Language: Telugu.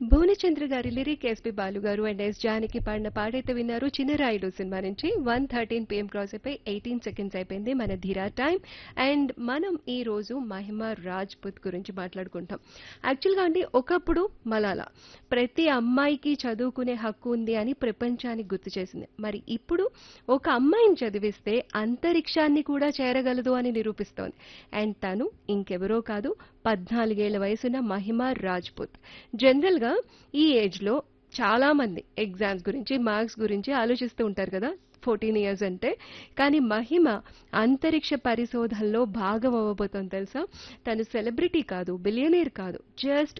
భువనచంద్ర గారి లిరిక్ ఎస్పి బాలు గారు అండ్ ఎస్ జానకి పాడిన పాడైతే విన్నారు చిన్నరాయుడు సినిమా నుంచి వన్ థర్టీన్ పిఎం క్రాస్ అయిపోయి ఎయిటీన్ సెకండ్స్ అయిపోయింది మన ధీరా టైం అండ్ మనం ఈ రోజు మహిమ రాజ్పుత్ గురించి మాట్లాడుకుంటాం యాక్చువల్గా అండి ఒకప్పుడు మలాలా ప్రతి అమ్మాయికి చదువుకునే హక్కు ఉంది అని ప్రపంచానికి గుర్తు చేసింది మరి ఇప్పుడు ఒక అమ్మాయిని చదివిస్తే అంతరిక్షాన్ని కూడా చేరగలదు అని నిరూపిస్తోంది అండ్ తను ఇంకెవరో కాదు పద్నాలుగేళ్ల వయసున్న మహిమ రాజ్పుత్ జనరల్గా ఈ ఏజ్లో చాలా మంది ఎగ్జామ్స్ గురించి మార్క్స్ గురించి ఆలోచిస్తూ ఉంటారు కదా ఫోర్టీన్ ఇయర్స్ అంటే కానీ మహిమ అంతరిక్ష పరిశోధనలో భాగం అవ్వబోతోంది తెలుసా తను సెలబ్రిటీ కాదు బిలియనేర్ కాదు జస్ట్